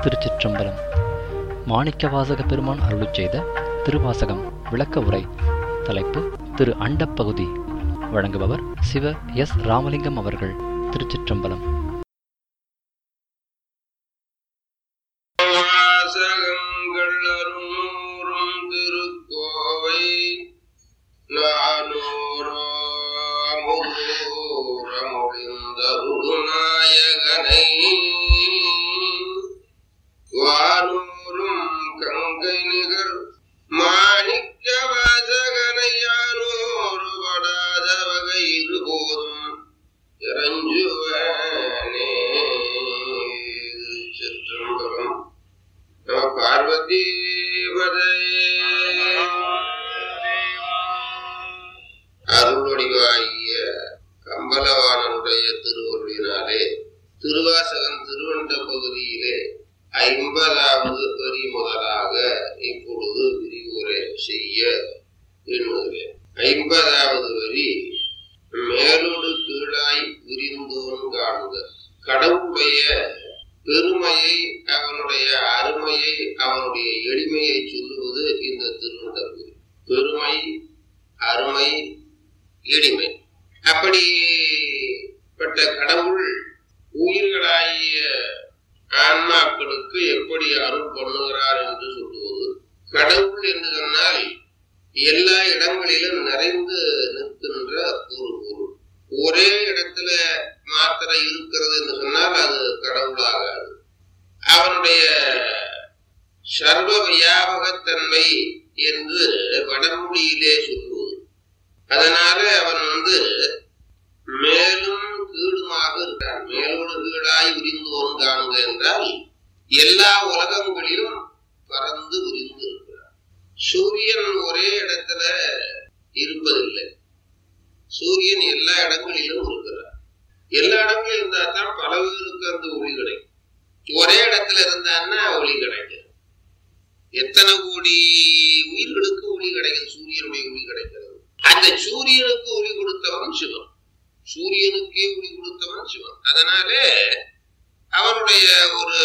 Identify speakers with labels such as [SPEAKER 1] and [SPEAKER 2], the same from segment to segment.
[SPEAKER 1] திருச்சிற்றம்பலம் மாணிக்கவாசக பெருமான் அருளுச் செய்த திருவாசகம் விளக்க உரை தலைப்பு திரு அண்டப்பகுதி வழங்குபவர் சிவ எஸ் ராமலிங்கம் அவர்கள் திருச்சிற்றம்பலம்
[SPEAKER 2] வாசகங்கள் அருநூறும் திருக்கோவை நானூறமுடிந்தருநாயகனை வானூரும் கங்கை நிகர் மாணிக்க வாசகனை யானோரு படாத வகை இருபோதும் இறஞ்சுவனே சிற்றம்பலம் நம பார்வதி அருளொடிவாகிய கம்பலவாணனுடைய திருவருளினாலே திருவாசகன் திருவண்ட பகுதியிலே ஐம்பதாவது வரி முதலாக இப்பொழுது விரிவுரை செய்ய எண்ணுகிறேன் ஐம்பதாவது வரி மேலோடு கீழாய் விரிந்தோன் காணுக கடவுளுடைய பெருமையை அவனுடைய அருமையை அவனுடைய எளிமையை சொல்லுவது இந்த திருநடவு பெருமை அருமை எளிமை அப்படிப்பட்ட கடவுள் உயிர்களாகிய ஆன்மாக்களுக்கு எப்படி அருள் பண்ணுகிறார் என்று சொல்லுவது கடவுள் என்று சொன்னால் எல்லா இடங்களிலும் நிறைந்து நிற்கின்ற ஒரு பொருள் ஒரே இடத்துல மாத்திர இருக்கிறது என்று சொன்னால் அது கடவுளாகாது அவனுடைய சர்வ வியாபகத்தன்மை என்று வடமொழியிலே சொல்லுவது அதனால அவன் வந்து மேலும் கீழுமாக இருக்கான் மேலோடு கீழாய் விரிந்தோன் காணுங்க என்றால் எல்லா உலகங்களிலும் பறந்து விரிந்து இருக்கிறான் சூரியன் ஒரே இடத்துல இருப்பதில்லை சூரியன் எல்லா இடங்களிலும் இருக்கிறார் எல்லா இடங்களிலும் இருந்தா தான் பல பேருக்கு அந்த ஒளி கிடைக்கும் ஒரே இடத்துல இருந்தான்னா ஒளி கிடைக்கும் எத்தனை கோடி உயிர்களுக்கு ஒளி கிடைக்குது சூரியனுடைய ஒளி கிடைக்கிறது அந்த சூரியனுக்கு ஒளி கொடுத்தவன் சிவன் சூரியனுக்கே ஒளி கொடுத்தவன் சிவன் அதனால அவனுடைய ஒரு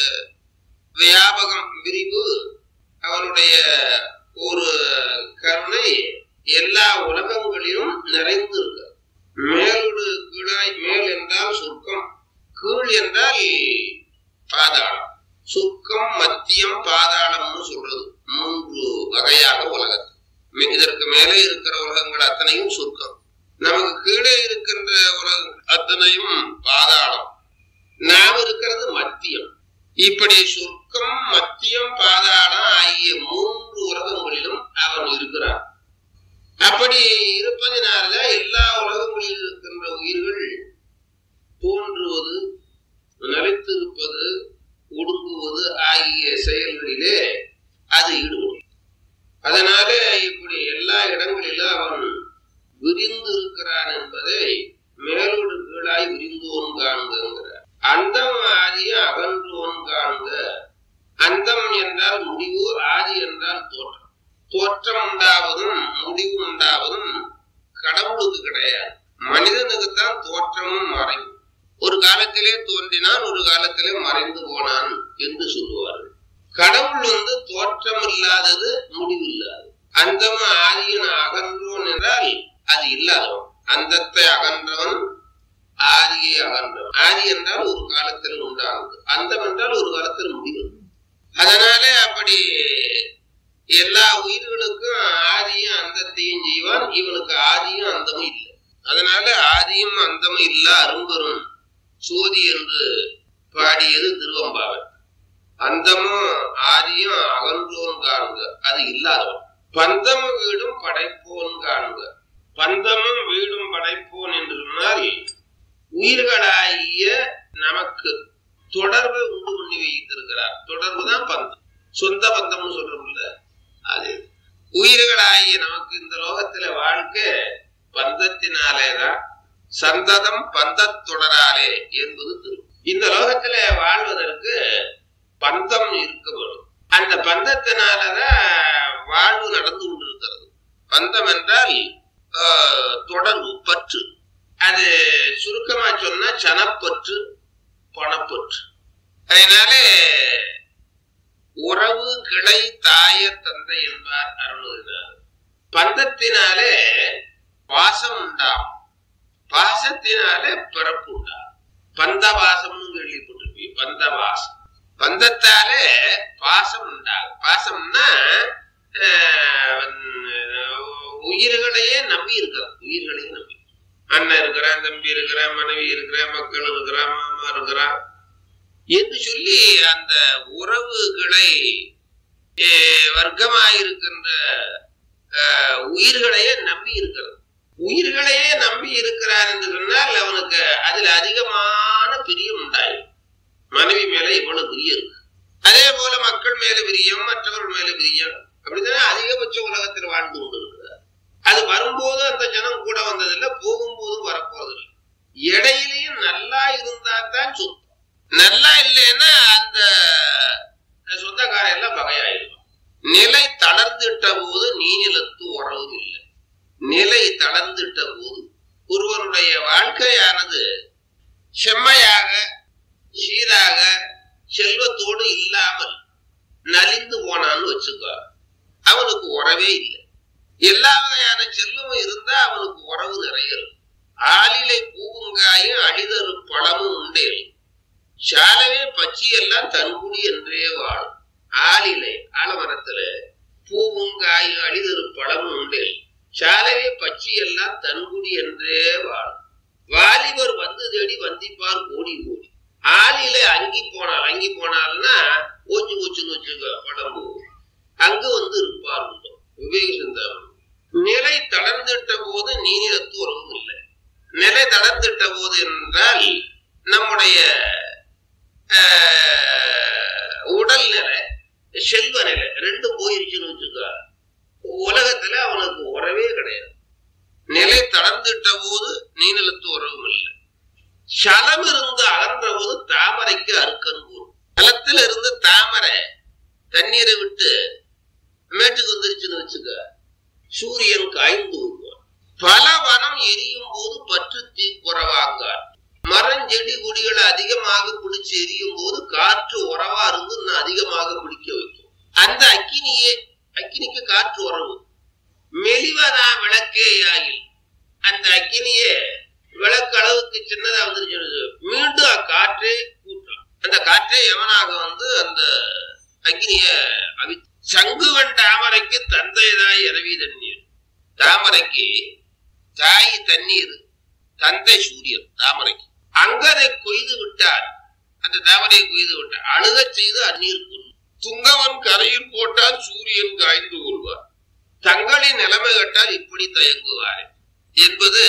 [SPEAKER 2] வியாபகம் விரிவு அவனுடைய ஒரு கருணை எல்லா உலகங்களிலும் நிறைந்து இருக்கு மேலோடு கீழாய் மேல் என்றால் சொர்க்கம் கீழ் என்றால் பாதாளம் சொர்க்கம் மத்தியம் பாதாளம்னு சொல்றது மூன்று வகையாக உலகத்து இதற்கு மேலே இருக்கிற உலகங்கள் அத்தனையும் சொர்க்கம் நமக்கு கீழே இருக்கின்ற உலகம் அத்தனையும் பாதாளம் நாம் இருக்கிறது மத்தியம் இப்படி சொர்க்கம் மத்தியம் பாதாளம் ஆகிய மூன்று உலகங்களிலும் அவன் இருக்கிறான் அப்படி இருப்பதனால எல்லா உலகங்களில் இருக்கின்ற உயிர்கள் தோன்றுவது நிலைத்திருப்பது ஒடுங்குவது ஆகிய செயல்களிலே அது ஈடுபடும் அதனால இப்படி எல்லா இடங்களிலும் அவன் விரிந்து இருக்கிறான் என்பதை மேலோடு கீழாய் விரிந்தோன் காண்கிறார் அந்தம் ஆதியும் அகன்றோன் காண்க அந்தம் என்றால் முடிவு ஆதி என்றால் தோற்றம் தோற்றம் உண்டாவதும் முடிவு உண்டாவதும் கடவுளுக்கு கிடையாது மனிதனுக்குத்தான் தோற்றமும் மறைவு ஒரு காலத்திலே தோன்றினான் ஒரு காலத்திலே மறைந்து போனான் என்று சொல்லுவார்கள் கடவுள் வந்து தோற்றம் இல்லாதது முடிவு இல்லாதது அந்தம் ஆதியின் அகன்றோன் என்றால் அது இல்லாதவன் அந்தத்தை அகன்றவன் ஆதியை அகன்றவன் ஆதி என்றால் ஒரு காலத்தில் உண்டானது அந்தம் என்றால் ஒரு காலத்தில் முடிவு அதனால அப்படி எல்லா உயிர்களுக்கும் ஆதியும் அந்தத்தையும் செய்வான் இவனுக்கு ஆதியும் அந்தமும் இல்லை அதனால ஆதியும் அந்தமும் இல்ல அரும்பெரும் சோதி என்று பாடியது திருவம்பாவன் அந்தமும் ஆதியும் அகன்றோன் காணுங்க அது இல்லாதவன் பந்தமும் வீடும் படைப்போன் காணுங்க பந்தமும் வீடும் படைப்போன் என்று சொன்னால் உயிர்களாகிய நமக்கு தொடர்பை உண்டு பண்ணி வைத்திருக்கிறார் தொடர்பு தான் பந்தம் சொந்த பந்தம்னு சொல்றோம்ல அது உயிர்களாகிய நமக்கு இந்த லோகத்துல வாழ்க்கை பந்தத்தினாலேதான் சந்ததம் பந்தத்தொடராலே என்பது திரு இந்த லோகத்துல வாழ்வதற்கு பந்தம் இருக்க வேணும் அந்த பந்தத்தினாலதான் வாழ்வு நடந்து கொண்டிருக்கிறது பந்தம் என்றால் தொடர்பு பற்று அது சுருக்கமா சொன்னா சனப்பற்று பணப்பற்று அதனால ஆயர் தந்தை என்பார் அருள்கிறார் பந்தத்தினாலே பாசம் உண்டாகும் பாசத்தினாலே பிறப்பு உண்டாகும் பந்த பாசம்னு கேள்விப்பட்டிருப்பீங்க பந்த பாசம் பந்தத்தாலே பாசம் உண்டாகும் பாசம்னா ஆஹ், உயிர்களையே நம்பி இருக்கிறான் உயிர்களையே நம்பி அண்ணன் இருக்கிறான் தம்பி இருக்கிறான் மனைவி இருக்கிறான் மக்கள் இருக்கிறான் மாமா இருக்கிறான் என்று சொல்லி அந்த உறவுகளை அஹ், வர்க்கமாயிருக்கின்ற அஹ், உயிர்களையே நம்பி இருக்கிறது உயிர்களையே நம்பி இருக்கிறார் என்று சொன்னால் அவனுக்கு அதுல அதிகமான பிரியம் உண்டாயிடும் மனைவி மேல இவ்வளவு பிரியம் இருக்கு அதே போல மக்கள் மேல பிரியம் மற்றவர்கள் மேல பிரியம் அப்படித்தானே அதிகபட்ச உலகத்தில் வாழ்ந்து கொண்டிருக்கிறார் அது வரும்போது அந்த ஜனம் கூட வந்ததில்லை போகும்போதும் வரப்போவதில்லை இடையிலையும் நல்லா இருந்தா தான் சொந்தம் நல்லா இல்லைன்னா அந்த சொந்தக்காரன் எல்லாம் பகையாயிடும் நிலை தளர்ந்துட்ட போது நீநிலத்து உறவு இல்லை நிலை தளர்ந்துட்ட போது ஒருவருடைய வாழ்க்கையானது செம்மையாக சீராக செல்வத்தோடு இல்லாமல் நலிந்து போனான்னு வச்சுக்கோ அவனுக்கு உறவே இல்லை எல்லா வகையான செல்வமும் இருந்தா அவனுக்கு உறவு நிறைய இருக்கும் ஆளிலை பூவுங்காயும் அழிதரு பழமும் உண்டேல் சாலவே பச்சியெல்லாம் தன்குடி என்றே வாழும் ஆளிலை ஆலமரத்துல பூவும் காயும் அழிதரு பழமும் உண்டேல் சாலவே பச்சியெல்லாம் தன்குடி என்றே வாழும் வாலிபர் வந்து தேடி வந்திப்பார் கோடி கோடி ஆளில அங்கி போனால் அங்கி போனால்னா ஓச்சு ஓச்சுன்னு வச்சுக்க படம்பு அங்கு வந்து இருப்பார் உண்டு. விவேக சிந்தாமணி நிலை தளர்ந்திட்ட போது நீனிடத்து உறவும் இல்லை நிலை தளர்ந்திட்ட போது என்றால் நம்முடைய ஆஹ், உடல் நிலை செல்வ நிலை ரெண்டும் போயிருச்சுன்னு வச்சுக்க உலகத்துல அவனுக்கு உறவே கிடையாது நிலை தளர்ந்திட்ட போது நீநிலத்து உறவும் இல்லை சலம் இருந்து அகன்ற போது தாமரைக்கு அறுக்கன் கூறும் சலத்துல இருந்து தாமரை தண்ணீரை விட்டு மேட்டுக்கு வந்துருச்சுன்னு வச்சுக்க சூரியன் காய்ந்து வருவான் பல வனம் எரியும் போது பற்று தீ குறவாங்கார் மரம் செடி கொடிகளை அதிகமாக பிடிச்சு எரியும் போது காற்று உறவா இருந்து இன்னும் அதிகமாக பிடிக்க வைக்கும் அந்த அக்கினியே அக்கினிக்கு காற்று உறவு மெலிவதா விளக்கே ஆகில் அந்த அக்கினியே விளக்கு அளவுக்கு சின்னதா வந்துருச்சு மீண்டும் அக்காற்றே கூட்டம் அந்த காற்றே எவனாக வந்து அந்த அக்னிய அவி சங்குவன் தாமரைக்கு தந்தைதாய் இரவி தண்ணீர் தாமரைக்கு தாய் தண்ணீர் தந்தை சூரியன் தாமரைக்கு அங்கதை கொய்து விட்டால் அந்த தாமரையை கொய்து விட்டால் அழுகச் செய்து அந்நீர் கொள்ளும் துங்கவன் கரையில் போட்டால் சூரியன் காய்ந்து கொள்வார் தங்களின் நிலைமை கட்டால் இப்படி தயங்குவார் என்பது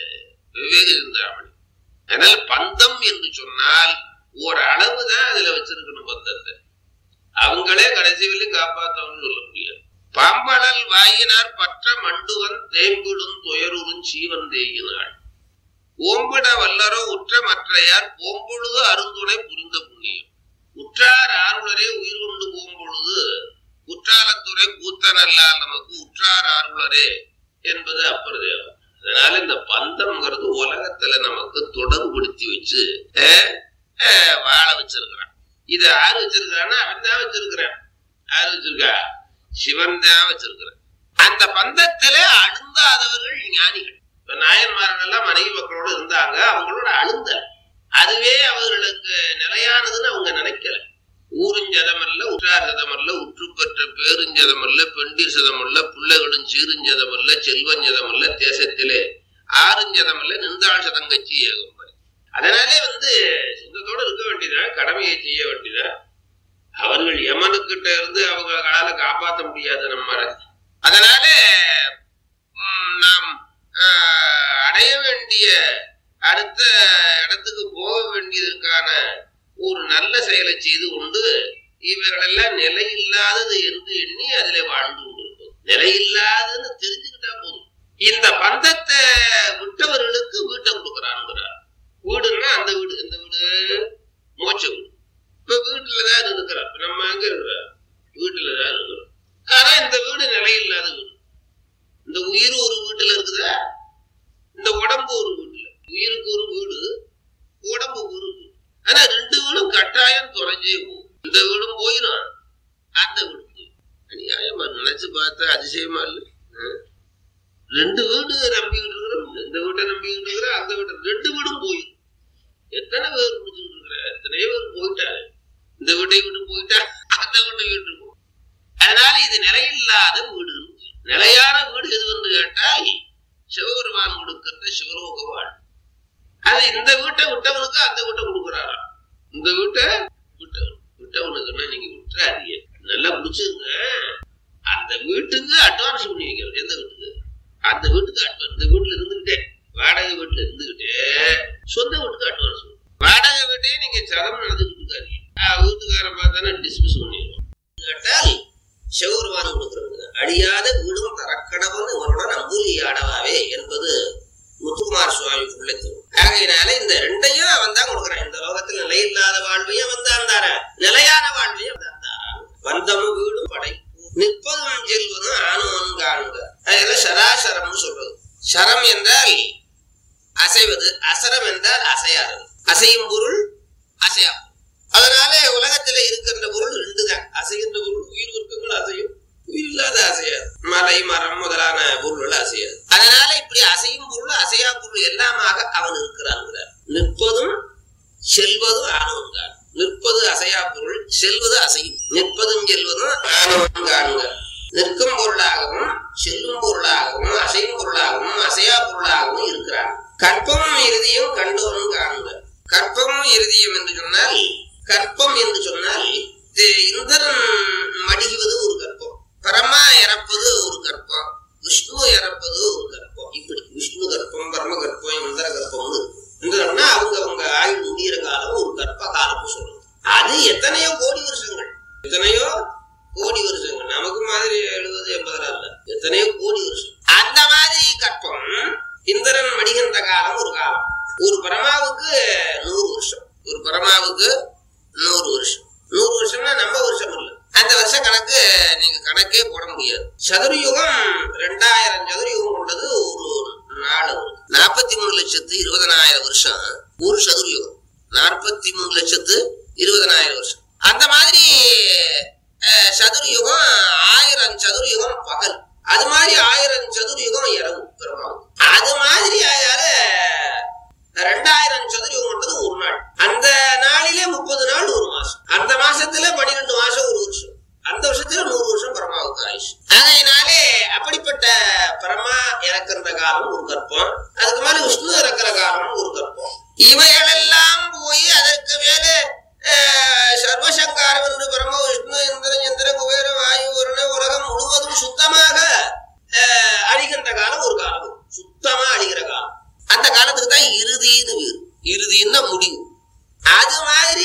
[SPEAKER 2] விவேக சிந்தாமணி அதனால் பந்தம் என்று சொன்னால் ஒரு அளவு தான் அதுல வச்சிருக்கணும் பந்தத்தை அவங்களே கடைசி வரையும் காப்பாத்தவன்னு சொல்ல முடியாது பாம்படல் வாயினார் பற்ற மண்டுவன் தேம்பிடும் துயருறும் சீவன் தேயினாள் ஓம்பிட வல்லரோ உற்ற மற்றையார் போம்பொழுது அருந்துணை புரிந்த புண்ணியம் உற்றார் ஆருளரே உயிர் கொண்டு போம்பொழுது குற்றாலத்துறை கூத்தனல்லால் நமக்கு உற்றார் ஆருளரே என்பது அப்பரதேவம் அதனால இந்த பந்தம்ங்கிறது உலகத்துல நமக்கு தொடர்புபடுத்தி வச்சு அஹ், அஹ், வாழ வச்சிருக்கிறான் இது யாரு வச்சிருக்கிறான்னா அவன் தான் வச்சிருக்கிறான் யாரு வச்சிருக்கா சிவன் தான் வச்சிருக்கிறான் அந்த பந்தத்துல அழுந்தாதவர்கள் ஞானிகள் இப்ப நாயன்மார்கள் எல்லாம் மனைவி மக்களோட இருந்தாங்க அவங்களோட அழுந்தல் அதுவே அவர்களுக்கு நிலையானதுன்னு அவங்க நினைக்கல ஊருஞ்சதமல்ல உற்றார் சதமல்ல உற்று பெற்ற பேருஞ்சதமல்ல பெண்டிர் சதமல்ல பிள்ளைகளும் சீருஞ்சதமல்ல செல்வஞ்சதமல்ல தேசத்திலே ஆறுஞ்சதமல்ல நின்றாள் சதங்கச்சி ஏகும்படி அதனாலே வந்து சொந்தத்தோட இருக்க வேண்டியதான் கடமையை செய்ய வேண்டியதான் அவர்கள் யமனுக்கிட்ட இருந்து அவங்களால காப்பாற்ற முடியாது நம்ம அதனால ம், நாம் ஆஹ், அடைய வேண்டிய அடுத்த இடத்துக்கு போக வேண்டியதற்கான ஒரு நல்ல செயலை செய்து கொண்டு இவர்களெல்லாம் நிலையில்லாதது என்று எண்ணி அதிலே வாழ்ந்து கொண்டிருப்போம் நிலையில்லாததுன்னு தெரிஞ்சுக்கிட்டா போதும் இந்த பந்தத்தை விட்டவர்களுக்கு வீட்டை கொடுக்குறான்ங்கிறார் வீடுன்னா அந்த வீடு எந்த வீடு மோட்ச வீடு இப்ப வீட்டுலதான் இருக்கிறார் இப்ப நம்ம எங்க இருக்கிறோம் வீட்டுலதான் இருக்கிறோம் ஆனா இந்த வீடு நிலையில்லாத வீடு இந்த உயிர் ஒரு வீட்டுல இருக்குதா இந்த உடம்பு ஒரு வீட்டுல உயிருக்கு ஒரு வீடு உடம்புக்கு ஒரு வீடு ஆனா ரெண்டு வீடும் கட்டாயம் தொலைஞ்சே போகும் இந்த வீடும் போயிடும் அந்த வீடும் போயிடும் அநியாயமா நினைச்சு பார்த்தா அதிசயமா இல்ல ஆ? ரெண்டு வீடு நம்பிக்கிட்டு இருக்கிறோம் இந்த வீட்டை நம்பிக்கிட்டு இருக்கிறோம் அந்த வீட்டை ரெண்டு வீடும் போயிடும் எத்தனை பேர் முடிச்சுக்கிட்டு இருக்கிற எத்தனையோ பேர் போயிட்டாரு இந்த வீட்டை விட்டு போயிட்டா அந்த வீட்டை விட்டு போ அதனால இது நிலையில்லாத வீடு நிலையான வீடு எதுன்னு கேட்டால் சிவபெருமான் கொடுக்கின்ற சிவலோக வாழ் அது இந்த வீட்டை விட்டவனுக்கு அந்த வீட்டை கொடுக்குறாராம் இந்த வீட்டை விட்டவன் விட்டவனுக்குன்னா நீங்க விட்டுறாதீங்க நல்லா பிடிச்சுங்க அந்த வீட்டுக்கு அட்வான்ஸ் பண்ணி வைக்கிறது எந்த வீட்டுக்கு அந்த வீட்டுக்கு அட்வான்ஸ் இந்த வீட்டுல இருந்துகிட்டே வாடகை வீட்டுல இருந்துகிட்டே சொந்த வீட்டுக்கு அட்வான்ஸ் வாடகை வீட்டையே நீங்க சதம் நடந்துக்கிட்டு இருக்காதீங்க ஆஹ் வீட்டுக்காரன் பார்த்தானே டிஸ்மிஸ் பண்ணிடுவோம் கேட்டால் சிவபெருமான் கொடுக்குறவங்க அழியாத வீடும் தரக்கடவன் இவனுடன் அம்பூலி ஆடவாவே என்பது முத்துக்குமார் சுவாமி பிள்ளைத்து ஆகையினால இந்த ரெண்டையும் அவன் தான் கொடுக்குறான் இந்த லோகத்தில் நிலையில்லாத வாழ்வையும் அவன் தான் தார நிலையான வாழ்வையும் அவன் தான் தாரான் வந்தமும் வீடும் படைப்பு நிற்பதும் செல்வதும் ஆணுவன் காணுங்க அதெல்லாம் சராசரம்னு சொல்றது சரம் என்றால் அசைவது அசரம் என்றால் அசையாதது அசையும் பொருள் அசையா அதனால உலகத்துல இருக்கின்ற பொருள் ரெண்டு தான் அசைகின்ற பொருள் உயிர் உருக்கங்கள் அசையும் உயிர் இல்லாத அசையாது மலை மரம் முதலான பொருள்கள் அசையாது அதனால இப்படி அசையும் பொருள் அசையா பொருள் எல்லாமாக அவன் இருக்கிறான்கிறார் நிற்பதும் செல்வதும் ஆணவன்கான் நிற்பது அசையா பொருள் செல்வது அசையும் நிற்பதும் செல்வதும் ஆணவன் காணுங்க நிற்கும் பொருளாகவும் செல்லும் பொருளாகவும் அசையும் பொருளாகவும் அசையா பொருளாகவும் இருக்கிறான் கற்பமும் இறுதியும் கண்டோனும் காணுங்க கற்பமும் இறுதியும் என்று சொன்னால் கற்பம் என்று சொன்னால் இது இந்திரன் மடிகுவது ஒரு கற்பம் பரமா இறப்பது ஒரு கற்பம் விஷ்ணு இறப்பது ஒரு கற்பம் இப்படி விஷ்ணு கற்பம் பரம கற்பம் இந்திர கற்பம்னு இருக்கு இந்திரன்னா அவங்க அவங்க ஆயுள் முடிகிற காலம் ஒரு கற்ப காலம்னு சொல்றது அது எத்தனையோ கோடி வருஷங்கள் எத்தனையோ கோடி வருஷங்கள் நமக்கு மாதிரி எழுபது எண்பதுலாம் இல்ல எத்தனையோ கோடி வருஷம் அந்த மாதிரி கற்பம் இந்திரன் மடிகின்ற காலம் ஒரு காலம் ஒரு பரமாவுக்கு நூறு வருஷம் ஒரு பரமாவுக்கு நூறு வருஷம் நூறு வருஷம்னா நம்ம வருஷம் இல்ல அந்த வருஷ கணக்கு நீங்க கணக்கே போட முடியாது சதுரயுகம் ரெண்டாயிரம் சதுரயுகம் கொண்டது ஒரு நாள் நாற்பத்தி மூணு லட்சத்து இருபதனாயிரம் வருஷம் ஒரு சதுரயுகம் நாற்பத்தி மூணு லட்சத்து இருபதனாயிரம் வருஷம் அந்த மாதிரி அஹ், சதுரயுகம் ஆயிரம் சதுரயுகம் பகல் அது மாதிரி ஆயிரம் சதுரயுகம் இரவு பெருமாள் அது மாதிரி ஆயால ரெண்டாயிரம் சதுரயுகம் கொண்டது ஒரு நாள் அந்த நாளிலே முப்பது நாள் ஒரு மாசம் அந்த மாசத்துல பன்னிரெண்டு மாசம் ஒரு வருஷம் அந்த வருஷத்துல நூறு வருஷம் பரமாவுக்கு ஆயுஷ் அதனாலே அப்படிப்பட்ட பரமா இறக்கின்ற காலம் ஒரு கற்பம் அதுக்கு மேல விஷ்ணு இறக்குற காலம் ஒரு கற்பம் இவைகளெல்லாம் போய் அதற்கு மேலே அஹ், சர்வசங்காரம் என்று பரம விஷ்ணு இந்திரன் சந்திரன் குபேரன் வாயு வருண உலகம் முழுவதும் சுத்தமாக அஹ், அழிகின்ற காலம் ஒரு காலம் சுத்தமா அழிகிற காலம் அந்த காலத்துக்கு தான் இறுதின்னு பேரு இறுதின்னா முடிவு அது மாதிரி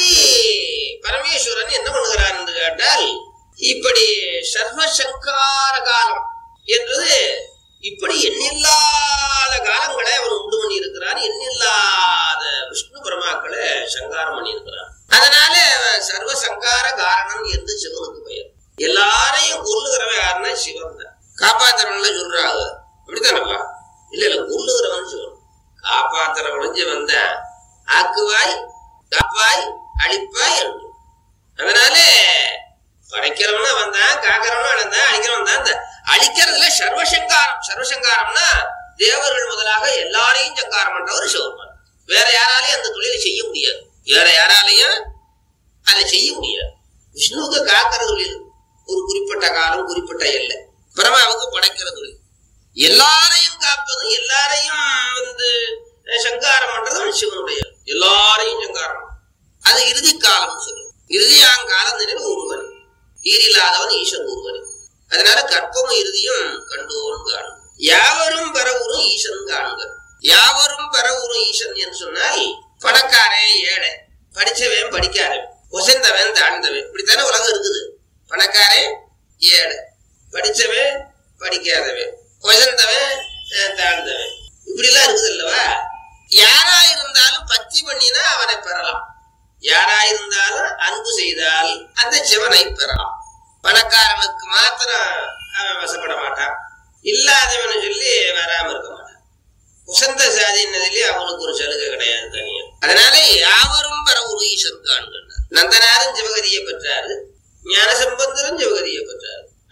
[SPEAKER 2] பரமேஸ்வரன் என்ன பண்ணுகிறார் என்று கேட்டால் இப்படி சர்வசங்கார காலம் என்றது இப்படி எண்ணில்லாத காலங்களை அவன் உண்டு பண்ணி இருக்கிறான் எண்ணில்லாத விஷ்ணு பரமாக்களை சங்காரம் பண்ணி இருக்கிறான் அதனால அவன் சர்வசங்கார காரணம் என்று சிவனுக்கு பெயர் எல்லாரையும் கொல்லுகிறவன் யாருன்னா சிவன் தான் காப்பாத்துறவன்ல சொல்றாங்க அப்படித்தானப்பா இல்ல இல்ல கொல்லுகிறவன் சிவன் காப்பாத்துறவன் சிவன் தான் ஆக்குவாய் காப்பாய் அழிப்பாய் என்று அதனால படைக்கிறவனும் அவன் தான் காக்கிறவனும் அவன் தான் அழிக்கிறவன் தான் இந்த அழிக்கிறதுல சர்வசங்காரம் சர்வசங்காரம்னா தேவர்கள் முதலாக எல்லாரையும் சங்காரம் பண்றவர் சிவபெருமான் வேற யாராலையும் அந்த தொழிலை செய்ய முடியாது வேற யாராலையும் அதை செய்ய முடியாது விஷ்ணுவுக்கு காக்கிற தொழில் ஒரு குறிப்பிட்ட காலம் குறிப்பிட்ட எல்லை பிரமாவுக்கு படைக்கிற தொழில் எல்லாரையும் காப்பதும் எல்லாரையும் வந்து அஹ், சங்காரம் பண்றதும் சிவனுடைய எல்லாரையும் சங்காரம் அது இறுதி காலம் சொல்லும் இறுதியாங்காலம் நினைவு ஒருவன் ஈரில்லாதவன் ஈசன் ஒருவன் அதனால கற்பமும் இறுதியும் கண்டோன் காணும் யாவரும் பெறவுறும் ஈசன் காணுங்க யாவரும் பெறவுறும் ஈசன் என்று சொன்னால் பணக்காரன் ஏழை படிச்சவன் படிக்காதவன் உசந்தவன் தாழ்ந்தவன் இப்படித்தானே உலகம் இருக்குது பணக்காரன் ஏழை படிச்சவன் படிக்காதவன் உசந்தவன் அஹ், தாழ்ந்தவன் இப்படிலாம் இருக்குது அல்லவா யாரா இருந்தாலும் பக்தி பண்ணினா அவனை பெறலாம் யாரா இருந்தாலும் அன்பு செய்தால் அந்த சிவனை பெறலாம் பணக்காரனுக்கு மாத்திரம் அவன் வசப்பட மாட்டான் இல்லாதவனு சொல்லி வராம இருக்க மாட்டான் உசந்த சாதினதிலே அவனுக்கு ஒரு சலுகை கிடையாது தனியா அதனால யாவரும் பெற ஒரு ஈசன் காண்கின்றார் நந்தனாரும் சிவகதியை பெற்றாரு ஞானசம்பந்தரும் சிவகதியை பெற்றாரு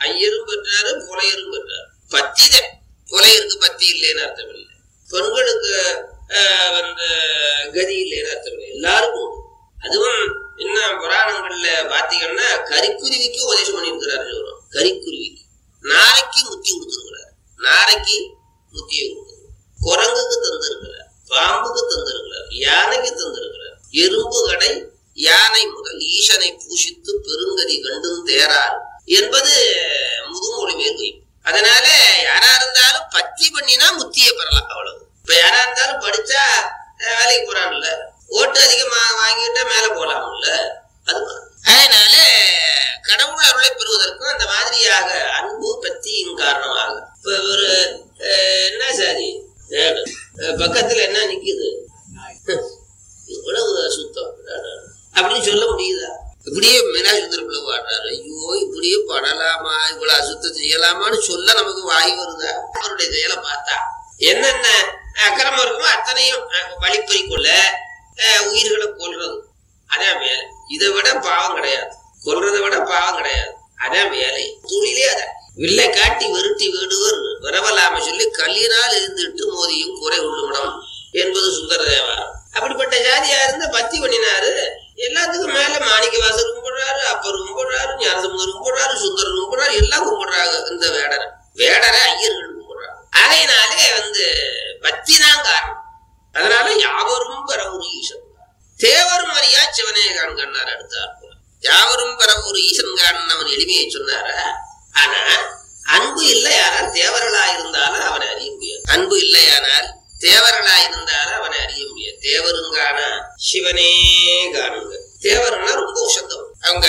[SPEAKER 2] ஐயரும் பெற்றாரு புலையரும் பெற்றாரு பத்திதான் புலையருக்கு பத்தி இல்லைன்னு அர்த்தம் இல்லை பெண்களுக்கு ஆஹ், வந்து கதி இல்லைன்னு அர்த்தம் இல்லை எல்லாருக்கும் உண்டு. அதுவும் இன்னும் புராணங்கள்ல பாத்தீங்கன்னா கரிக்குருவிக்கு உபதேசம் பண்ணியிருக்கிறாரு சொல்றோம் கரிக்குருவிக்கு நாரைக்கு முத்தி கொடுத்துருக்கிறார் நாரைக்கு முத்தியை கொடுத்துருக்கிறார் குரங்குக்கு தந்திருக்கிறார் பாம்புக்கு தந்திருக்கிறார் யானைக்கு தந்திருக்கிறார் எறும்பு கடை யானை முதல் ஈசனை பூஷித்து பெருங்கதி கண்டும் தேரார் என்பது முதுமொழி மேல் அதனால யாரா இருந்தாலும் பத்தி பண்ணினா முத்தியை பெறலாம் அவ்வளவு இப்ப யாரா இருந்தாலும் படிச்சா அஹ், வேலைக்கு போறான்ல ஓட்டு அதிகமா வாங்கிட்டா மேல போலாம்ல அது மாதிரி. அதனால கடவுள் அருளை பெறுவதற்கும் அந்த மாதிரியாக அன்பு பத்தியின் காரணமாக இப்ப ஒரு அஹ், என்ன சாதி தேடு. அஹ், பக்கத்துல என்ன நிக்குது இவ்வளவு சுத்தம் அப்படின்னு சொல்ல முடியுதா இப்படியே மீனாட்சி சுந்தரப்பிள்ள பாடுறாரு ஐயோ இப்படியே படலாமா இவ்வளவு அசுத்தம் செய்யலாமான்னு சொல்ல நமக்கு வாய் வருதா அவருடைய செயலை பார்த்தா என்னென்ன அக்கிரமம் இருக்குமோ அத்தனையும் அஹ், வழிப்பறிக்குள்ள அஹ், உயிர்களை கொல்றது அதான் வேலை இதை விட பாவம் கிடையாது கொல்றதை விட பாவம் கிடையாது அதான் வேலை தொழிலே அதான் வில்லை காட்டி விருட்டி விடுவர் வரவலாம சொல்லி கல்லினால் இருந்துட்டு மோதியும் குறை உள்ளுமிடம் என்பது சுந்தர தேவாரம் அப்படிப்பட்ட ஜாதியா இருந்த பத்தி பண்ணினாரு எல்லாத்துக்கும் மேல மாணிக்க வாசர் கும்பிடுறாரு அப்பர் கும்பிடுறாரு ஞானசமுதர் கும்பிடுறாரு சுந்தரர் கும்பிடுறாரு எல்லாம் கும்பிடுறாங்க இந்த வேடரை வேடரை ஐயர்கள் கும்பிடுறாங்க ஆகையினாலே வந்து பக்தி தான் காரணம் அதனால யாவரும் பெற ஒரு ஈசன் தேவரும் அறியா சிவனே காண்கண்ணார் அடுத்தார் போல யாவரும் பெற ஒரு ஈசன் காணன் அவன் எளிமையை சொன்னாரா ஆனா அன்பு இல்லையானால் தேவர்களா இருந்தாலும் அவனை அறிய முடியாது அன்பு இல்லையானால் தேவர்களா இருந்தாலும் அவனை அறிய முடியாது தேவருங்கான சிவனே காணுங்க தேவர்னா ரொம்ப உசந்தம் அவங்க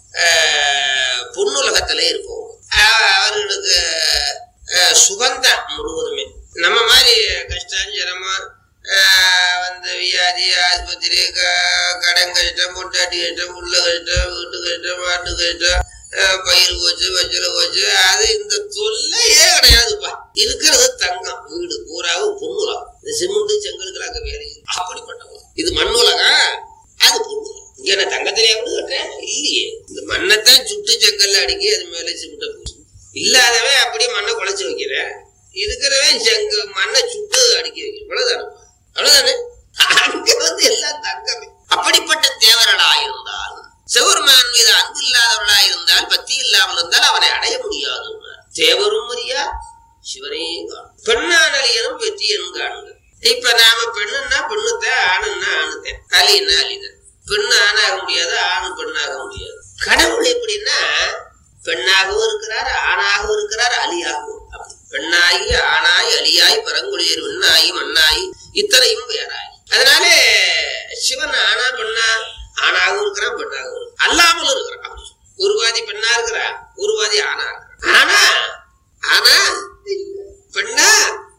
[SPEAKER 2] ஆஹ், பொன்னுலகத்திலே இருப்பவங்க ஆஹ், அவர்களுக்கு ஆஹ், சுகந்தான் முழுவதுமே நம்ம மாதிரி கஷ்டம் சிரமம் ஆஹ், வந்து வியாதி ஆஸ்பத்திரி க- கடன் கஷ்டம் பொட்டாட்டி கஷ்டம் உள்ள கஷ்டம் வீட்டு கஷ்டம் மாட்டு கஷ்டம் ஆஹ், பயிர் போச்சு வச்சல போச்சு அது இந்த தொல்லையே கிடையாதுப்பா இருக்கிறது தங்கம் வீடு பூராவும் பொண்ணுலகம் இந்த சிமெண்ட் செங்கலுக்குலாம் அங்க வேலை இல்லை. அப்படிப்பட்டவங்க இது மண்ணுலகம் அது பொண்ணுலகம் இங்க நான் தங்கத்திலே கூட கட்டுறேன் இல்லையே இந்த மண்ணைத்தான் சுட்டு செங்கல்ல அடிக்கி அது மேல சிமெண்ட்டை பூசி இல்லாதவன் அப்படியே மண்ணை குழைச்சு வைக்கிறேன் இருக்கிறவன் செங்க மண்ணை சுட்டு அடிக்க வைக்கிறேன் அவ்வளவுதானே அவ்வளவுதானே அங்க வந்து எல்லாம் தங்கமே அப்படிப்பட்ட தேவர்களா இருந்தால் சிவருமான் மீது அன்பு இல்லாதவர்களா இருந்தால் பக்தி இல்லாமல் இருந்தால் அவனை அடைய முடியாது தேவரும் அறியா சிவனே காணும் பெண்ணானலியனும் வெற்றியனும் காணுங்க இப்ப நாம பெண்ணுன்னா பெண்ணுத்தான் ஆணுன்னா ஆணுத்தேன் அலின்னா அலிதான் பெண்ணு ஆணாக முடியாது ஆணு பெண்ணாக முடியாது கடவுள் எப்படின்னா பெண்ணாகவும் இருக்கிறார் ஆணாகவும் இருக்கிறார் அலியாகவும் அப்படி பெண்ணாகி ஆணாய் அலியாய் பரங்குளியர் விண்ணாயி மண்ணாயி இத்தனையும் வேறாய் அதனால சிவன் ஆணா பெண்ணா ஆணாகவும் இருக்கிறான் பெண்ணாகவும் இருக்கிறான் அல்லாமல் இருக்கிறான் அப்படி சொல்லு. ஒரு வாதி பெண்ணா இருக்கிறான் ஒரு வாதி ஆணா இருக்கிறான் ஆனா ஆனா பெண்ணா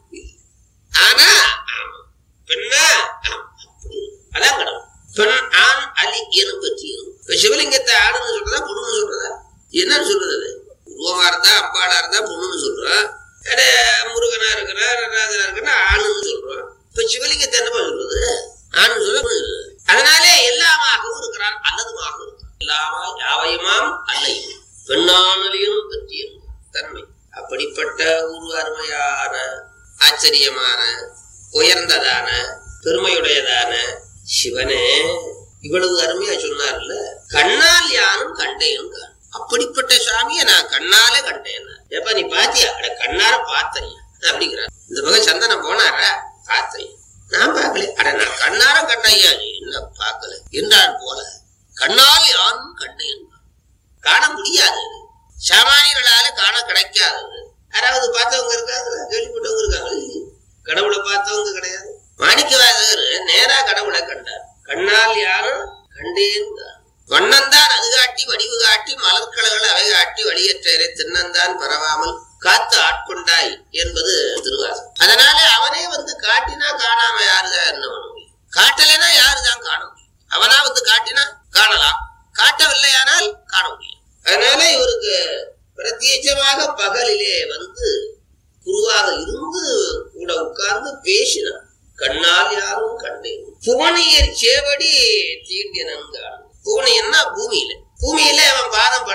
[SPEAKER 2] ஆனா ஆமா. பெண்ணா ஆமா. அப்படி இருக்கு. அதான் கடவுள் பெண் ஆண் அலி எனும் பற்றியும் இப்ப சிவலிங்கத்தை ஆணுன்னு சொல்றதா பொண்ணுன்னு சொல்றதா என்னன்னு சொல்றது அது உருவமா இருந்தா அம்பாளா இருந்தா பொண்ணுன்னு சொல்றோம் அட, முருகனா இருக்கிறா நடராஜனா இருக்கிறா ஆணுன்னு சொல்றோம் இப்ப சிவலிங்கத்தை என்னப்பா சொல்றது ஆணுன்னு சொல்ல பொண்ணு சொல்றது. அதனாலே எல்லாமாகவும் இருக்கிறான் அல்லதுமாக இருக்கிறான் எல்லாமா யாவையுமாம் அல்லையும் பெண்ணானலியும் பற்றியும் தன்மை அப்படிப்பட்ட ஒரு அருமையான ஆச்சரியமான உயர்ந்ததான பெருமையுடையதான சிவனே இவ்வளவு அருமையா சொன்னார்ல கண்ணால் யாரும் கண்டேன் அப்படிப்பட்ட சாமியை நான் கண்ணாலே கண்டேன் ஏப்பா நீ பாத்தியா அட கண்ணார பார்த்தேன் அப்படிங்கிறார் இந்த பக்கம் சந்தனம் போனாரா பார்த்தேன் நான் பார்க்கல அட நான் கண்ணார கண்டையா நீ என்ன பார்க்கல என்றார் போல கண்ணால் யாரும் கண்டேன் காண முடியாது சாமானியர்களால காண கிடைக்காதது யாராவது பார்த்தவங்க இருக்காங்களா கேள்விப்பட்டவங்க இருக்காங்களா இல்லையே. கடவுளை பார்த்தவங்க கிடையாது மாணிக்கவாசகர் நேரா கடவுளை கண்டார் கண்ணால் யாரும் கண்டேன் வண்ணந்தான் அது காட்டி வடிவு காட்டி மலர்கலகள் அவை காட்டி வழியற்றரை தின்னந்தான் பரவாமல் காத்து ஆட்கொண்டாய் என்பது திருவாசகம் அதனால அவனே வந்து காட்டினா காணாம யாருதான் என்ன பண்ண முடியும் காட்டலைன்னா யாருதான் காண முடியும் அவனா வந்து காட்டினா காணலாம் காட்டவில்லையானால் காண முடியும் அதனால இவருக்கு பிரத்யேகமாக பகலிலே வந்து குருவாக இருந்து கூட உட்கார்ந்து பேசினார் கண்ணால் யாரும் கண்டேன் புவனியர் சேவடி தீண்டியனன் புவனியன்னா பூமியில பூமியில அவன் பாதம் படணுங்கிற அவசியம்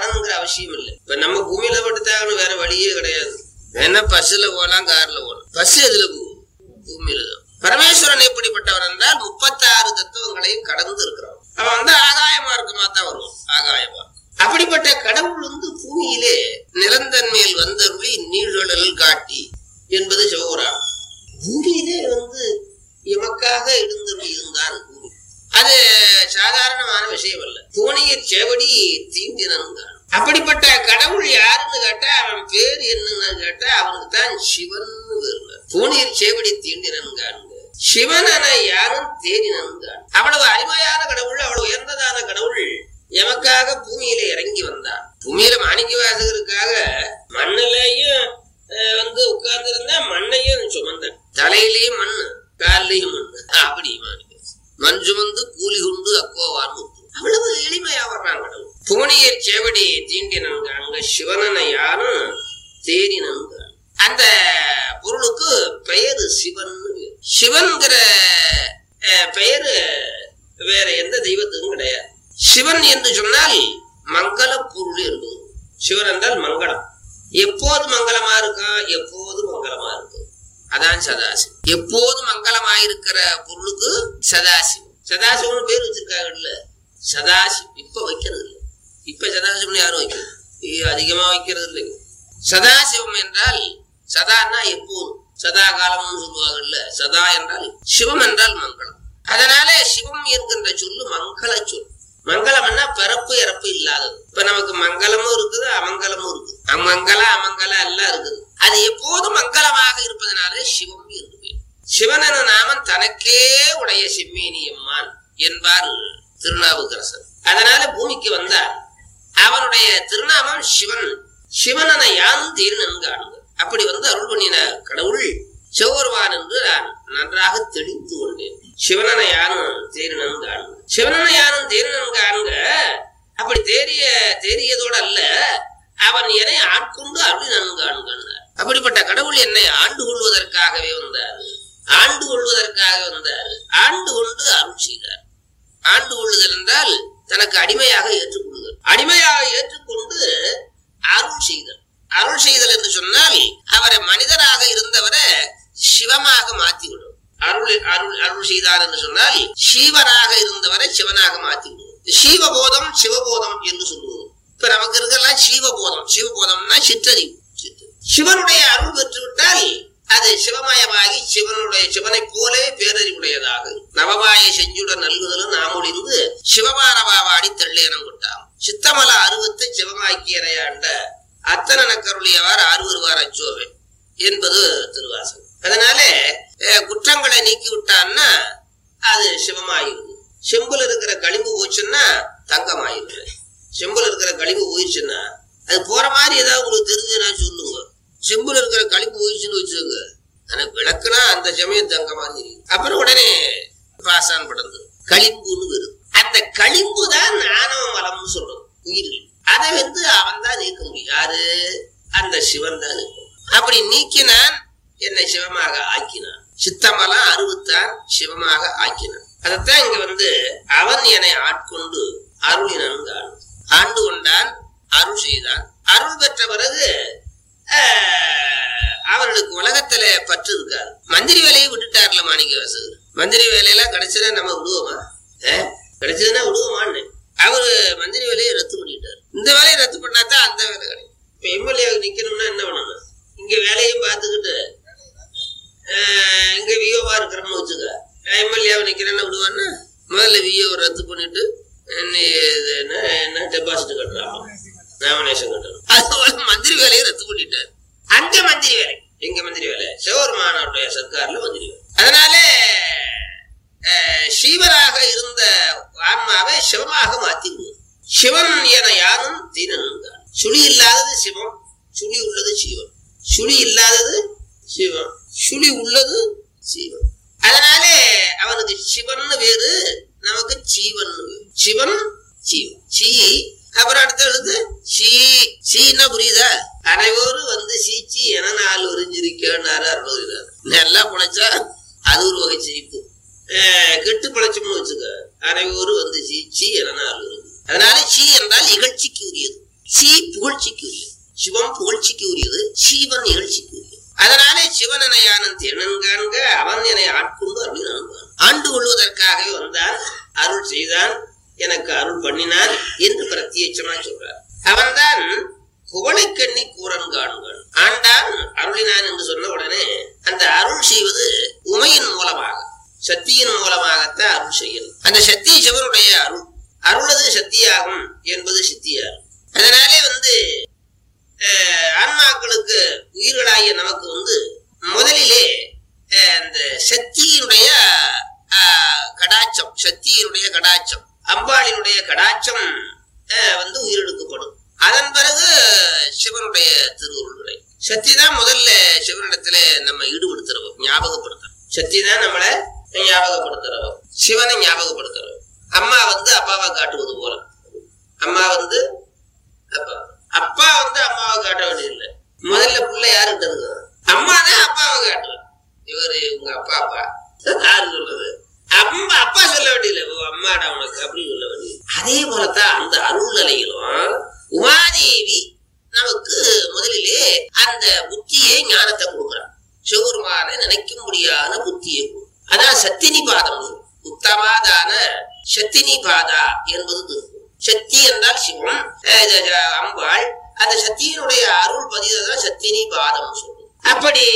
[SPEAKER 2] அவசியம் இல்லை இப்ப நம்ம பூமியில பட்டுத்தாகணும் வேற வழியே கிடையாது வேணா பஸ்ல போகலாம் கார்ல போகலாம் பஸ் எதுல போகும் பூமியில தான் பரமேஸ்வரன் எப்படிப்பட்டவர் என்றால் முப்பத்தாறு தத்துவங்களையும் கடந்து இருக்கிறான் அவன் வந்து ஆகாய மார்க்கமா தான் வருவான் ஆகாயமா அப்படிப்பட்ட கடவுள் வந்து பூமியிலே நிரந்தன் மேல் வந்தருளி நீழ்கடல் காட்டி என்பது சிவபுராணம் பூமியிலே வந்து எமக்காக எழுந்தருளி இருந்தான் பூமி அது சாதாரணமான விஷயம் அல்ல பூனியர் செவடி தீண்டினான் அப்படிப்பட்ட கடவுள் யாருன்னு கேட்டா அவன் பேர் என்னன்னு கேட்டா அவனுக்கு தான் சிவன் பூனியர் செவடி தீண்டினான் சிவன் என யாரும் தேடினான் அவ்வளவு அருமையான கடவுள் அவ்வளவு உயர்ந்ததான கடவுள் எமக்காக பூமியில இறங்கி வந்தான் பூமியில மாணிக்க வாசகருக்காக மண்ணிலையும் அஹ், வந்து உட்கார்ந்து இருந்தா மண்ணையும் சுமந்தான் தலையிலேயும் மண்ணு காலிலையும் மண்ணு அப்படி மாணிக்க மண் சுமந்து கூலி கொண்டு அக்கோவான் முத்து. அவ்வளவு எளிமையா வர்றான் கடவுள் புவனியர் செவடி தீண்டினங்க அங்க சிவனனை யாரும் தேடினங்க அந்த பொருளுக்கு பெயரு சிவன் சிவன்கிற அஹ், பெயரு வேற எந்த தெய்வத்துக்கும் கிடையாது சிவன் என்று சொன்னால் மங்கள பொருள் என்பது சிவன் என்றால் மங்களம் எப்போது மங்களமா இருக்கும் எப்போது மங்களமா இருக்கும் அதான் சதாசிவம் எப்போது மங்களமா இருக்கிற பொருளுக்கு சதாசிவம் சதாசிவம்னு பேர் வச்சிருக்காங்கல்ல சதாசிவம் இப்ப வைக்கிறது இல்லை இப்ப சதாசிவம்னு யாரும் வைக்கிறது இது அதிகமா வைக்கிறது இல்லைங்க சதாசிவம் என்றால் சதான்னா எப்போதும் சதா காலம்னு சொல்லுவாங்கல்ல சதா என்றால் சிவம் என்றால் மங்களம் அதனாலே சிவம் என்கின்ற சொல்லு மங்கள சொல் மங்களம்னா பிறப்பு இறப்பு இல்லாதது இப்ப நமக்கு மங்களமும் இருக்குது அமங்கலமும் இருக்குது அமங்கல அமங்கல எல்லாம் இருக்குது அது எப்போதும் மங்களமாக இருப்பதனாலே சிவம் என்று பெயர் சிவன் என நாமம் தனக்கே உடைய செம்மேனியம்மான் என்பார் திருநாவுக்கரசர் அதனால பூமிக்கு வந்தார் அவனுடைய திருநாமம் சிவன் சிவனன யான் தீர்ணன் காணுங்க அப்படி வந்து அருள் பண்ணின கடவுள் சிவபெருமான் என்று நான் நன்றாக தெளிந்து கொண்டேன் சிவனன யானும் தேரினன் காணுங்க சிவனன யானும் தேரினன் காணுங்க அப்படி தேறிய தேறியதோடு அல்ல அவன் என்னை ஆட்கொண்டு அருள் நன்காணுங்கிறார் அப்படிப்பட்ட கடவுள் என்னை ஆண்டு கொள்வதற்காகவே வந்தார் ஆண்டு கொள்வதற்காக வந்தார் ஆண்டு கொண்டு அருள் செய்தார் ஆண்டு கொள்ளுதல் என்றால் தனக்கு அடிமையாக ஏற்றுக்கொள்ளுதல் அடிமையாக ஏற்றுக்கொண்டு அருள் செய்தல் அருள் செய்தல் என்று சொன்னால் அவரை மனிதராக இருந்தவரை சிவமாக மாற்றிவிடும் அருள் அருள் அருள் செய்தார் என்று சொன்னால் சீவனாக இருந்தவரை சிவனாக மாற்றிவிடும் சீவபோதம் சிவபோதம் என்று சொல்லுவோம் இப்ப நமக்கு இருக்கலாம் சீவபோதம் சிவபோதம்னா சிற்றறிவு சிற்றறிவு. சிவனுடைய அருள் பெற்றுவிட்டால் அது சிவமயமாகி சிவனுடைய சிவனை போலே பேரறிவுடையதாக நவமாய செஞ்சுடன் நல்குதலும் நாமொழிந்து சிவமானவாடி தெள்ளேனம் கொட்டாம் சித்தமல அருவத்தை சிவமாக்கியறையாண்ட அத்தனன கருளியவார் ஆறுவருவார் அச்சோவே என்பது திருவாசகம் அதனாலே அஹ், குற்றங்களை நீக்கி விட்டான்னா அது சிவமாயிருது செம்புல இருக்கிற களிம்பு போச்சுன்னா தங்கமாயிருது செம்புல இருக்கிற களிம்பு போயிடுச்சுன்னா அது போற மாதிரி ஏதாவது உங்களுக்கு தெரிஞ்சுன்னா சொல்லுங்க செம்புல இருக்கிற களிம்பு போயிடுச்சுன்னு வச்சுக்கோங்க ஆனா விளக்குனா அந்த சமயம் தங்கமா தெரியும் அப்புறம் உடனே பாசான் படந்து களிம்புன்னு வருது அந்த களிம்பு தான் நானவ மலம்னு சொல்றோம் உயிரில் அதை வந்து அவன் தான் நீக்க முடியும் யாரு அந்த சிவன் தான் நீக்கும் அப்படி நீக்கினான் என்னை சிவமாக ஆக்கினான் சித்தமலம் அறுபத்தான் சிவமாக ஆக்கினான் அதைத்தான் இங்க வந்து அவன் என்னை ஆட்கொண்டு அருளினான் ஆண்டு கொண்டான் அருள் செய்தான் அருள் பெற்ற பிறகு ஆஹ், அவர்களுக்கு உலகத்துல பற்று இருக்காது மந்திரி வேலையை விட்டுட்டார்ல மாணிக்க வாசகர் மந்திரி வேலையெல்லாம் கிடைச்சதா நம்ம விடுவோமா ஆஹ், கிடைச்சதுன்னா விடுவோமான்னு அவரு மந்திரி வேலையை ரத்து பண்ணிட்டார் இந்த வேலையை ரத்து பண்ணாதான் அந்த வேலை கிடைக்கும் இப்ப எம்எல்ஏ நிக்கணும்னா என்ன பண்ணணும் இங்க வேலையும் பார்த்துக்கிட்டு ஆஹ், இங்க விஓவா இருக்கிறோம்னு வச்சுக்க எம்எல்ஏவை நிக்கிறேன்னு விடுவான்னா முதல்ல விஓ ரத்து பண்ணிட்டு நீ இது என்ன என்ன டெபாசிட் கட்டுறாங்க நாமினேஷன் கட்டணும் அதுபோல மந்திரி வேலையை ரத்து பண்ணிட்டார் அங்க மந்திரி வேலை எங்க மந்திரி வேலை சிவபெருமானுடைய சர்க்கார்ல மந்திரி வேலை அதனால அஹ், சீவராக இருந்த ஆன்மாவை சிவமாக மாத்திடுவது சிவன் என யாரும் தீனன்கான் சுழி இல்லாதது சிவம் சுழி உள்ளது சிவன் சுழி இல்லாதது சிவம் சுழி உள்ளது சிவன் அதனாலே அவனுக்கு சிவன் வேறு நமக்கு ஜீவன் வேறு சிவன் ஜீவன் சீ அப்புறம் அடுத்த எழுது சீ சீன்னா புரியுதா அனைவரும் வந்து சீச்சி என நாலு உறிஞ்சிருக்காரு அருள்கிறார் நல்லா பிழைச்சா அது ஒரு வகை சிரிப்பு அஹ் கெட்டு பிழைச்சோம்னு வச்சுக்க அனைவரும் வந்து சீச்சி என நாலு உறிஞ்சி அதனால சீ என்றால் இகழ்ச்சிக்கு உரியது சீ புகழ் புகழ்ச்சிக்கு உரியது சிவம் புகழ்ச்சிக்கு உரியது சீவன் நிகழ்ச்சிக்கு உரியது அதனாலே சிவனனை ஆனந்த் என்னன் காண்க அவன் என்னை ஆட்கொண்டு அருள் நண்பான் ஆண்டு கொள்வதற்காகவே வந்தான் அருள் செய்தான் எனக்கு அருள் பண்ணினான் என்று பிரத்யட்சமா சொல்றார் அவன்தான் குவளைக்கண்ணி கூறன் காணுங்கள் ஆண்டான் அருளினான் என்று சொன்ன உடனே அந்த அருள் செய்வது உமையின் மூலமாக சக்தியின் மூலமாகத்தான் அருள் செய்யணும் அந்த சக்தி சிவனுடைய அருள் அருளது சக்தியாகும் என்பது சித்தியாகும் அதனாலே வந்து அஹ், ஆன்மாக்களுக்கு உயிர்களாகிய நமக்கு வந்து முதலிலே அஹ், அந்த சக்தியினுடைய அஹ், கடாட்சம் சக்தியினுடைய கடாட்சம் அம்பாளினுடைய கடாட்சம் அஹ், வந்து உயிரெடுக்கப்படும் அதன் பிறகு சிவனுடைய திருவுருள்களை சக்தி தான் முதல்ல சிவனிடத்துல நம்ம ஈடுபடுத்துறோம் ஞாபகப்படுத்துறோம் சக்தி தான் நம்மளை ஞாபகப்படுத்துறோம் சிவனை ஞாபகப்படுத்துறோம் அம்மா வந்து அப்பாவை காட்டுவது போல அம்மா வந்து அப்பா அப்பா வந்து அம்மாவை காட்ட வேண்டியதில்லை முதல்ல பிள்ளை யாருக்கிட்ட இருக்கும் அம்மா தான் அப்பாவை காட்டுவார் இவரு உங்க அப்பா அப்பா யாரு சொல்றது அம்மா அப்பா சொல்ல வேண்டியதில்லை ஓ அம்மாடா உனக்கு அப்படி சொல்ல வேண்டியது அதே போலத்தான் அந்த அருள் நிலையிலும் உமாதேவி நமக்கு முதலிலே அந்த புத்தியை ஞானத்தை கொடுக்குறான் சிவருமான நினைக்க முடியாத புத்தியை கொடு. அதான் சத்தினி பாதம் உத்தமாதான சத்தினி பாதா என்பது திருக்குறள். சக்தி என்றால் சிவம் அஹ் இது, அஹ், அம்பாள் அந்த சக்தியினுடைய அருள் பதிதான் சத்தினி பாதம் சொல்லும் அப்படி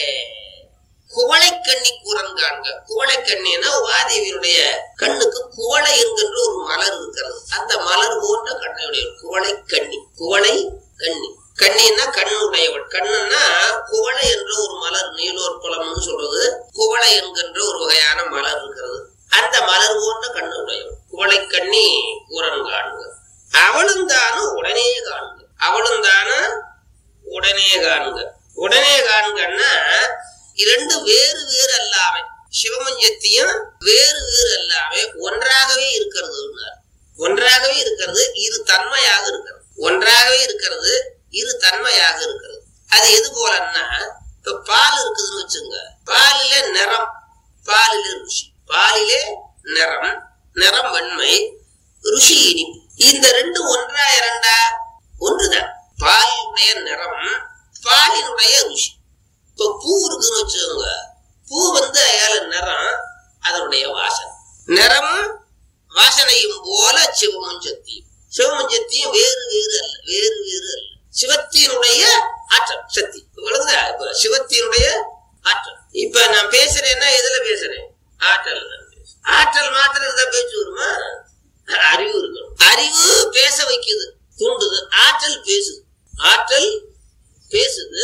[SPEAKER 2] குவளைக்கண்ணி கூறன் காண்க குவளைக்கண்ணின்னா உமாதேவியினுடைய கண்ணுக்கு குவளை என்கின்ற ஒரு மலர் இருக்கிறது அந்த மலர் போன்ற கண்ணையுடைய குவளை கண்ணி குவளை கண்ணி கண்ணின்னா கண்ணுடையவள் கண்ணுன்னா குவளை என்ற ஒரு மலர் நீலோர் குளம்னு சொல்றது குவளை என்கின்ற ஒரு வகையான மலர் இருக்கிறது அந்த மலர் போன்ற கண்ணுடையவள் குவளை கண்ணி கூறன் காண்க அவளும் தானும் உடனே காண்க அவளும் தானும் உடனே காண்க உடனே காண்கன்னா இரண்டு வேறு வேறு அல்லாமே சிவமஞ்சத்தையும் வேறு வேறு அல்லாமே ஒன்றாகவே இருக்கிறது ஒன்றாகவே இருக்கிறது இரு தன்மையாக இருக்கிறது ஒன்றாகவே இருக்கிறது இரு தன்மையாக இருக்கிறது அது எது போலன்னா இப்ப பால் இருக்குதுன்னு வச்சுங்க பாலில நிறம் பாலில ருசி பாலிலே நிறம் நிறம் வெண்மை ருசி இனிப்பு இந்த ரெண்டும் ஒன்றா இரண்டா ஒன்றுதான் பாலினுடைய நிறம் பாலினுடைய ருசி இப்ப பூ இருக்குன்னு வச்சுக்கோங்க பூ வந்து அயால நிறம் அதனுடைய வாசனை நிறமும் வாசனையும் போல சிவமும் சக்தியும் சிவமும் சக்தியும் வேறு வேறு அல்ல வேறு வேறு அல்ல சிவத்தினுடைய ஆற்றல் சக்தி விளங்குதா இப்ப சிவத்தினுடைய ஆற்றல் இப்ப நான் பேசுறேன்னா எதுல பேசுறேன் ஆற்றல் தான் பேசுறேன். ஆற்றல் மாத்திரம் இருந்தா பேச்சு வருமா அறிவு இருக்கணும் அறிவு பேச வைக்குது தூண்டுது ஆற்றல் பேசுது ஆற்றல் பேசுது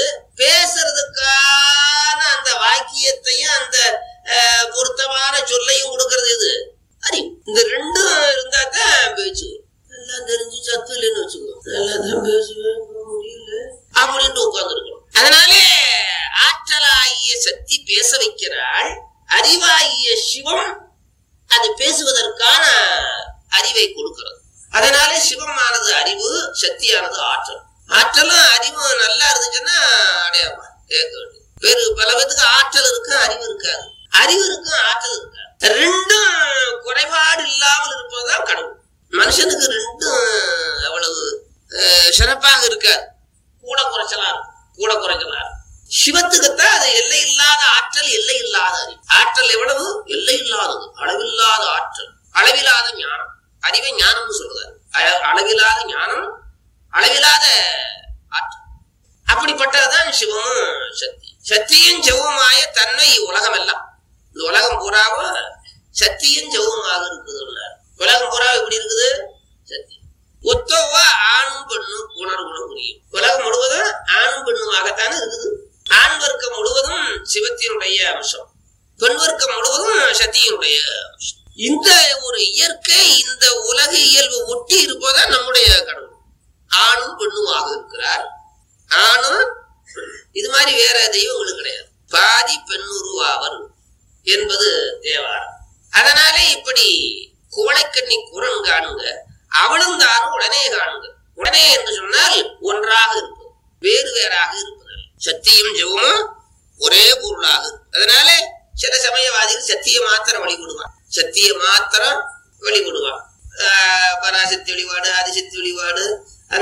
[SPEAKER 2] பேசுறதுக்கான அந்த வாக்கியத்தையும் அந்த அஹ், பொருத்தமான சொல்லையும் கொடுக்கறது எது அறிவு இந்த ரெண்டும் இருந்தா தான் பேச்சு வரும். எல்லாம் தெரிஞ்சு சத்து இல்லைன்னு வச்சுக்கோ நல்லா தான் பேசுவேன் இப்ப முடியல அப்படின்ட்டு உட்கார்ந்துருக்கணும் அதனாலே ஆற்றலாகிய சக்தி பேச வைக்கிறாள் அறிவாகிய சிவம் அது பேசுவதற்கான அறிவை கொடுக்கிறது அதனாலே சிவமானது அறிவு சக்தியானது ஆற்றல் ஆற்றலும் அறிவும் நல்லா இருந்துச்சுன்னா அடையாம கேட்க வேண்டியது வேறு பல பேத்துக்கு ஆற்றல் இருக்கு அறிவு இருக்காது அறிவு இருக்கும் ஆற்றல் இருக்காது ரெண்டும் குறைபாடு இல்லாமல் இருப்பதுதான் கடவுள் மனுஷனுக்கு ரெண்டும் அவ்வளவு அஹ், சிறப்பாக இருக்காது கூட குறைச்சலா இருக்கும் கூட குறைச்சலா இருக்கும் சிவத்துக்குத்தான் அது எல்லை இல்லாத ஆற்றல் எல்லை இல்லாத அறிவு ஆற்றல் எவ்வளவு எல்லை இல்லாதது அளவில்லாத ஆற்றல் அளவில்லாத ஞானம் அறிவை ஞானம்னு சொல்றாரு அ- அளவில்லாத ஞானம் அளவில்லாத ஆற்றல் அப்படிப்பட்டதுதான் சிவமும் சக்தி சக்தியும் ஜெவமாய தன்மை உலகம் எல்லாம் இந்த உலகம் பூராவும் சக்தியும் ஜெவமாக இருக்குதுன்னார் உலகம் பூரா எப்படி இருக்குது சக்தி ஒத்தவா ஆணும் பெண்ணும் உணர்வுகளும் புரியும் உலகம் முழுவதும் ஆணும் பெண்ணுமாகத்தானே இருக்குது ஆண் வர்க்கம் முழுவதும் சிவத்தினுடைய அம்சம் பெண் வர்க்கம் முழுவதும் சக்தியினுடைய அம்சம் இந்த ஒரு இயற்கை இந்த உலக இயல்பு ஒட்டி இருப்பதா நம்முடைய கடவுள் ஆணும் பெண்ணுமாக இருக்கிறார் ஆணும் பெண்ணும். இது மாதிரி வேற தெய்வங்களும் கிடையாது பாதி பெண்ணுருவாவர் என்பது தேவாரம் அதனாலே இப்படி குவளைக்கண்ணி குரன் காணுங்க அவளும் தானும் உடனே காணுங்க உடனே என்று சொன்னால் ஒன்றாக இருப்பது வேறு வேறாக இருப்பதல்ல சத்தியம் ஜெவமும் ஒரே பொருளாக இருக்கு. அதனால சில சமயவாதிகள் சத்திய மாத்திரம் வழிபடுவான் சத்திய மாத்திரம் வழிபடுவான் ஆஹ் பராசக்தி வழிபாடு ஆதிசக்தி வழிபாடு அந்தம்மை வழிபாடு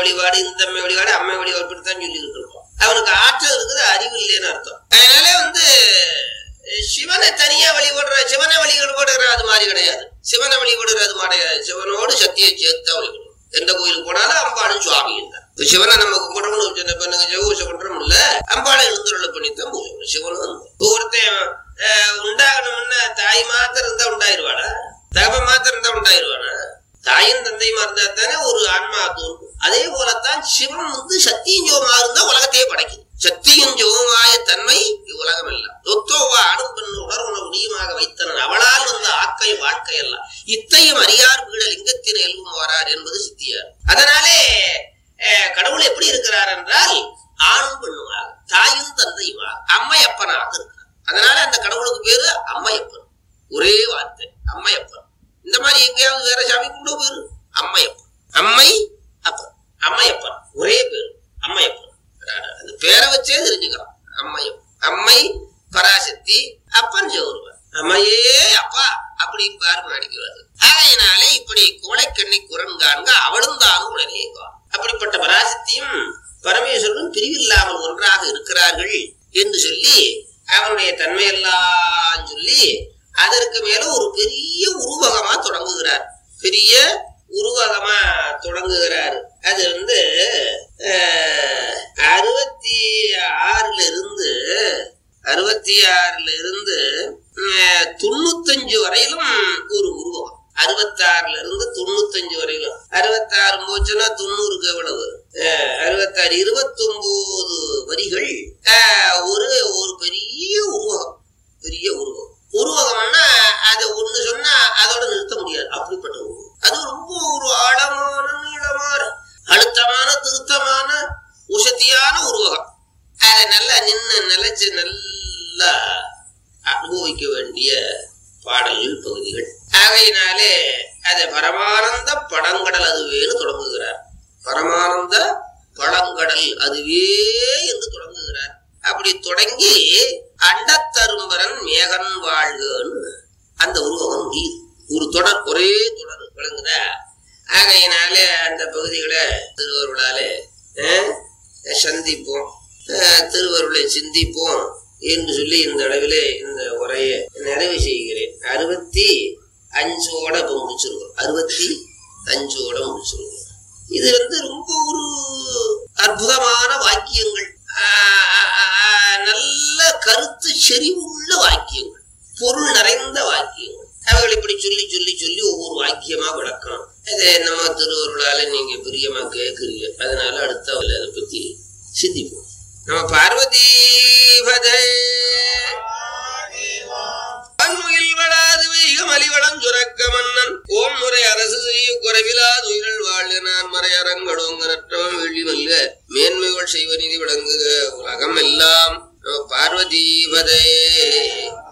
[SPEAKER 2] வழிபாடு இந்த அம்மை வழிபாடு அம்மை வழிபாடு இப்படித்தான் சொல்லி இருக்கணும் அவனுக்கு ஆற்றல் இருக்குது அறிவு இல்லைன்னு அர்த்தம் அதனால வந்து சிவனை தனியா வழிபடுற சிவனை வழிபடுற அது மாதிரி கிடையாது சிவனை வழிபடுற அது மாதிரி கிடையாது சிவனோடு சக்தியை சேர்த்து வழிபடும் எந்த கோயிலுக்கு போனாலும் அம்பாளும் சுவாமியும் தான் இப்ப சிவனை நம்ம கும்பிடணும்னு சொன்ன இப்ப நாங்க ஜெகூசை பண்றோம் இல்ல அம்பாளை எழுந்துருளை பண்ணித்தான் பூஜை பண்ணணும் சிவனும் வந்து இப்ப ஒருத்தன் அஹ், உண்டாகணும்னா தாய் மாத்திரம் இருந்தா உண்டாயிருவாடா தகப்ப மாத்திரம் இருந்தா உண்டாயிருவானா தாயும் தந்தையுமா இருந்தா தானே ஒரு ஆன்மா தோன்றும் அதே போலத்தான் சிவன் வந்து சத்தியும் ஜோமா இருந்தா உலகத்தையே படைக்கும் சத்தியும் ஜோமாய தன்மை இவ்வுலகம் எல்லாம் தொத்தோவா அணும் பெண் உணர்வுண முடியுமாக வைத்தனன் அவளால் வந்த ஆக்கை வாழ்க்கை எல்லாம் இத்தையும் அறியார் வீட லிங்கத்தின் எல்வும் வரார் என்பது சித்தியார் அதனாலே அஹ், கடவுள் எப்படி இருக்கிறார் என்றால் ஆணும் பெண்ணுமாக தாயும் தந்தையுமாக அம்மையப்பனாக இருக்கிறார் அதனால அந்த கடவுளுக்கு பேரு அம்மையப்பன் ஒரே வார்த்தை அம்மையப்பன் இந்த மாதிரி எங்கேயாவது வேற சாமி கொண்டு போயிரு அம்மையப்பன் அம்மை அப்பன் அம்மையப்பன் ஒரே பேரு அம்மையப்பன் அந்த பேரை வச்சே தெரிஞ்சுக்கலாம் அம்மையப்பன் அம்மை பராசக்தி அப்பன் ஜோருவன் அம்மையே அப்பா அப்படின்னு பாரு நடிக்கிறது ஆகையினாலே இப்படி கோழைக்கண்ணி குரன் காண்க அவளும் தானும் உடனே காண். அப்படிப்பட்ட பராசக்தியும் பரமேஸ்வரனும் பிரிவில்லாமல் ஒன்றாக இருக்கிறார்கள் என்று சொல்லி அவனுடைய தன்மையெல்லாம் சொல்லி அதற்கு மேல ஒரு பெரிய உருவகமா தொடங்குகிறார் பெரிய உருவகமா தொடங்குகிறார் அது வந்து அஹ், அறுபத்தி ஆறுல இருந்து அறுபத்தி ஆறுல இருந்து அஹ், தொண்ணூத்தஞ்சு வரையிலும் ஒரு உருவகம் அறுபத்தாறுல இருந்து தொண்ணூத்தஞ்சு வரையிலும் அறுபத்தாறு போச்சுன்னா தொண்ணூறுக்கு எவ்வளவு அஹ், அறுபத்தாறு இருபத்தொன்பது வரிகள் அஹ், ஒரு ஒரு பெரிய உருவகம் பெரிய உருவகம் உருவகம்னா அது ஒண்ணு சொன்னா அதோட நிறுத்த முடியாது அப்படிப்பட்ட உருவகம் அது ரொம்ப ஒரு ஆழமான நீளமான அழுத்தமான திருத்தமான உசத்தியான உருவகம் அதை நல்லா நின்னு நிலைச்சு நல்லா அனுபவிக்க வேண்டிய பாடல்கள் பகுதிகள் ஆகையினாலே அதை பரமானந்த படங்கடல் அதுவேன்னு தொடங்குகிறார் பரமானந்த பழங்கடல் அதுவே என்று தொடங்குகிறார் அப்படி தொடங்கி அண்டத்தரும்பரன் மேகன் வாழ்கன்னு அந்த உருவகம் முடியுது ஒரு தொடர் ஒரே தொடர் விளங்குதா ஆகையினாலே அந்த பகுதிகளை திருவருளாலே அஹ், சந்திப்போம் அஹ், திருவருளை சிந்திப்போம் என்று சொல்லி இந்த அளவிலே இந்த உரையை நிறைவு செய்கிறேன் அறுபத்தி அஞ்சோட இப்ப முடிச்சிருக்கோம் அறுபத்தி அஞ்சோட முடிச்சிருக்கோம் இது வந்து ரொம்ப ஒரு அற்புதமான வாக்கியங்கள் ஆஹ் ஆஹ் ஆஹ் நல்ல கருத்து செறிவுள்ள வாக்கியங்கள் பொருள் நிறைந்த வாக்கியங்கள் அவைகள் இப்படி சொல்லி சொல்லி சொல்லி ஒவ்வொரு வாக்கியமா விளக்கணும் அதை நம்ம திருவருளால நீங்க பிரியமா கேட்குறீங்க அதனால அடுத்த அவளை அதை பத்தி சிந்திப்போம் நம்ம பார்வதி பதை பன்முகில் வளாது வைக மலிவளம் சுரக்க மன்னன் ஓம் முறை அரசு செய்ய குறைவிலாது உயிர்கள் வாழ்க நான் மறை அரங்கடோங்க நற்றவம் வெள்ளி மல்க மேன்மைகள் செய்வ நிதி விளங்குக உலகம் எல்லாம் நம பார்வதி பதையே